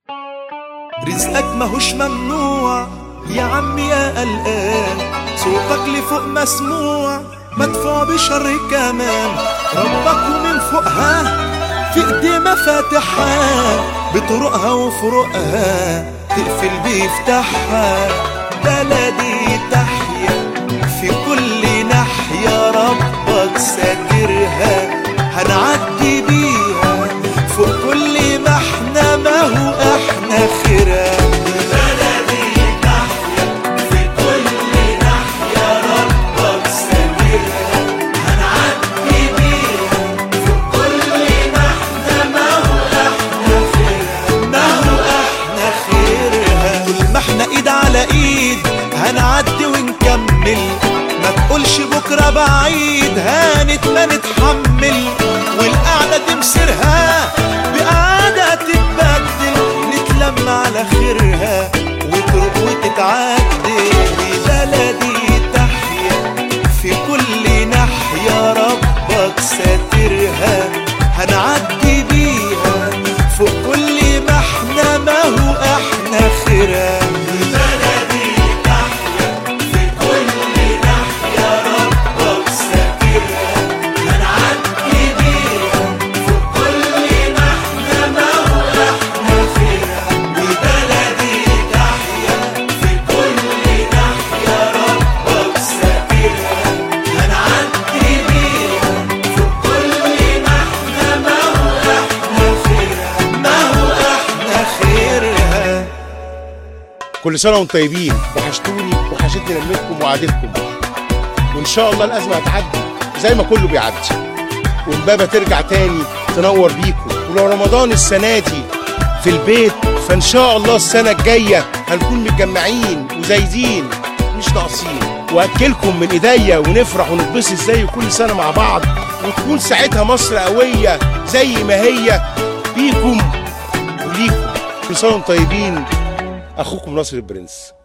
رزقك ماهوش ممنوع يا عم يا قلقان صوتك لفوق مسموع مدفوع بشر كمان ربك ومن فوقها في ايديه مفاتحها بطرقها وفروقها تقفل بيفتحها بلدي تحيا في كل ناحية ربك ساترها هنعدي بيها فوق كل ما احنا ما هو احنا خيرها بلدي تحيا في كل ناحية ربك ساترها هنعدي بيها فوق كل ما احنا ما هو احنا خيرها ما هو احنا خيرها طول ما احنا ايد على ايد هنعدي ونكمل ما تقولش بكرة بعيد هانت ما نتحمل والقعدة دي مصيرها بقعدة تتبدل نتلم على خيرها وتروح وتتعدل بلدي تحيا في كل ناحية ربك ساترها هنعدي بيها فوق كل ما احنا ما هو احنا خيرها بلدي تحيا في كل ناحية ربك ساترها هنعدي بيها فوق كل ما احنا ما هو احنا خيرها بلدي تحيا في كل ناحية ربك ساترها هنعدي بيها فوق كل ما احنا ما هو احنا خيرها ما هو احنا خيرها كل سنه وانتم طيبين وحشتوني وحشتني لمتكم وقعدتكم وان شاء الله الازمه هتعدي زي ما كله بيعدي وامبابه ترجع تاني تنور بيكم ولو رمضان السنه دي في البيت فان شاء الله السنه الجايه هنكون متجمعين وزايدين مش ناقصين واكلكم من ايديا ونفرح ونتبسط زي كل سنه مع بعض وتكون ساعتها مصر قويه زي ما هي بيكم وليكم كل سنه وانتم طيبين اخوكم ناصر البرنس